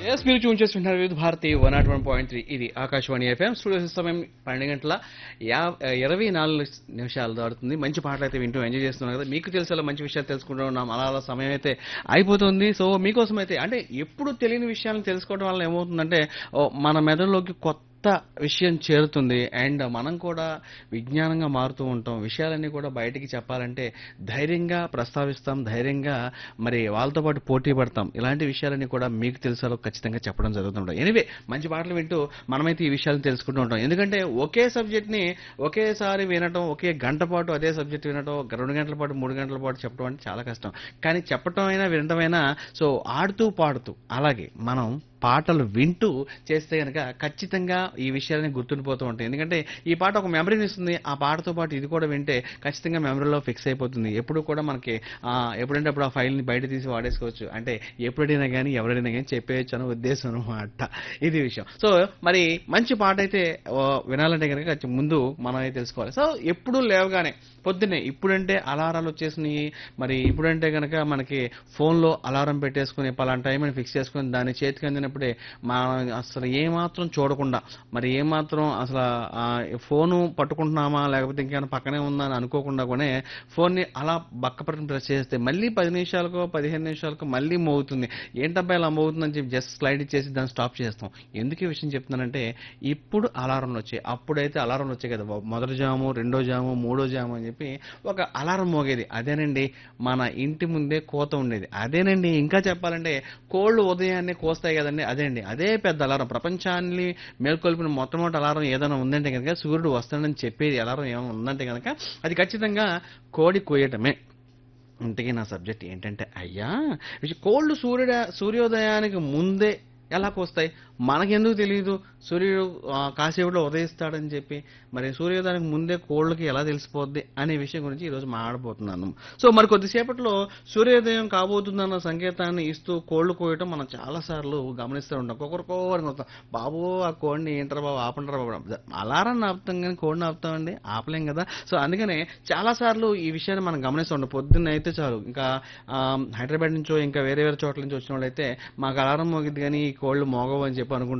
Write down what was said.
yes మీరు tune చేస్తుంటారు Vividh Bharati one naught one point three ఇది ఆకాశవాణి ఎఫ్ఎం స్టూడియో సమయం పన్నెండు గంటల యా ఇరవై నాలుగు నిమిషాలు దాడుతుంది మంచి పాటలు అయితే వింటూ ఎంజాయ్ చేస్తున్నాం కదా మీకు తెలిసేలా మంచి విషయాలు తెలుసుకుంటూ ఉన్నాం అలా అలా సమయం అయితే అయిపోతుంది సో మీకోసం అయితే అంటే ఎప్పుడు తెలియని విషయాలను తెలుసుకోవడం వల్ల ఏమవుతుందంటే ఓ, మన మెదడులోకి కొత్త విషయం చేరుతుంది అండ్ మనం కూడా విజ్ఞానంగా మారుతూ ఉంటాం విషయాలన్నీ కూడా బయటికి చెప్పాలంటే ధైర్యంగా ప్రస్తావిస్తాం ధైర్యంగా మరి వాళ్ళతో పాటు పోటీ పడతాం ఇలాంటి విషయాలన్నీ కూడా మీకు తెలిసాలో ఖచ్చితంగా చెప్పడం జరుగుతుంటాం ఎనివే మంచి పాటలు వింటూ మనమైతే ఈ విషయాలు తెలుసుకుంటూ ఉంటాం ఎందుకంటే ఒకే సబ్జెక్ట్ని ఒకేసారి వినటం ఒకే గంట పాటు అదే సబ్జెక్ట్ వినటం ఒక రెండు గంటల పాటు మూడు గంటల పాటు చెప్పడం అంటే చాలా కష్టం కానీ చెప్పటం అయినా వినటం అయినా సో ఆడుతూ పాడుతూ అలాగే మనం పాటలు వింటూ చేస్తే కనుక ఖచ్చితంగా ఈ విషయాలని గుర్తుండిపోతూ ఉంటాయి ఎందుకంటే ఈ పాట ఒక మెమరీని ఇస్తుంది ఆ పాటతో పాటు ఇది కూడా వింటే ఖచ్చితంగా మెమరీలో ఫిక్స్ అయిపోతుంది ఎప్పుడు కూడా మనకి ఆ, ఎప్పుడంటే అప్పుడు ఆ ఫైల్ని బయట తీసి వాడేసుకోవచ్చు అంటే ఎప్పుడైనా కానీ ఎవరైనా కానీ చెప్పేయచ్చు అనే ఉద్దేశం అనమాట ఇది విషయం సో మరి మంచి పాట అయితే ఓ, వినాలంటే కనుక కొంచెం ముందు మనమే తెలుసుకోవాలి సో ఎప్పుడు లేవగానే పొద్దున్నే ఇప్పుడంటే అలారాలు వచ్చేసినాయి మరి ఇప్పుడంటే కనుక మనకి ఫోన్లో అలారం పెట్టేసుకుని పలానా టైం అని ఫిక్స్ చేసుకుని దాన్ని చేతికి అందినప్పుడే మనం అసలు ఏమాత్రం చూడకుండా మరి ఏమాత్రం అసలు ఆ ఫోను పట్టుకుంటున్నామా లేకపోతే ఇంకేమైనా పక్కనే ఉందా అని అనుకోకుండా కూడా ఫోన్ని అలా బక్కపట్టుకుని ప్రెస్ చేస్తే మళ్ళీ పది నిమిషాలకో పదిహేను నిమిషాలకో మళ్ళీ మోగుతుంది ఏంటబ్బా ఇలా మోగుతుందని చెప్పి జస్ట్ స్లైడ్ ఇచ్చేసి దాన్ని స్టాప్ చేస్తాం ఎందుకు ఈ విషయం చెప్తున్నానంటే ఇప్పుడు అలారంలు వచ్చాయి అప్పుడైతే అలారంలు వచ్చాయి కదా మొదటి జాము రెండో జాము మూడో జాము అని చెప్పి ఒక అలారం మోగేది అదేనండి మన ఇంటి ముందే కోత ఉండేది అదేనండి ఇంకా చెప్పాలంటే కోళ్ళు ఉదయాన్నే కోస్తాయి కదండి అదేండి అదే పెద్ద అలారం ప్రపంచాన్ని మేల్కొల్పిన మొట్టమొదటి అలారం ఏదైనా ఉందంటే కనుక సూర్యుడు వస్తాడని చెప్పేది అలారం ఏమైనా ఉందంటే కనుక అది ఖచ్చితంగా కోడి కోయటమే ఇంతకీ నా సబ్జెక్ట్ ఏంటంటే అయ్యా విష- కోళ్ళు సూర్యుడ సూర్యోదయానికి ముందే ఎలా కోస్తాయి మనకెందుకు తెలియదు సూర్యుడు ఆ, కాసేపులో ఉదయిస్తాడని చెప్పి మరి సూర్యోదయానికి ముందే కోళ్ళకి ఎలా తెలిసిపోద్ది అనే విషయం గురించి ఈరోజు మాట్లాడబోతున్నాను సో మరి కొద్దిసేపట్లో సూర్యోదయం కాబోతుందన్న సంకేతాన్ని ఇస్తూ కోళ్ళు కోయటం మనం చాలాసార్లు గమనిస్తూ ఉంటాం ఒక్కొక్కరికో అని వస్తాం బాబు ఆ కోడిని ఏంటారు బాబు ఆపంటారా బాబు అలారం ఆపుతాం కానీ కోడిని ఆపుతామండి ఆపలేం కదా సో అందుకనే చాలాసార్లు ఈ విషయాన్ని మనం గమనిస్తూ ఉంటాం పొద్దున్న అయితే చాలు ఇంకా ఆ, హైదరాబాద్ నుంచో ఇంకా వేరే వేరే చోట్ల నుంచి వచ్చిన వాళ్ళైతే మాకు అలారం మోగిద్ది కానీ ఈ కోళ్ళు మోగవు అని చెప్పి అనుకుంటాం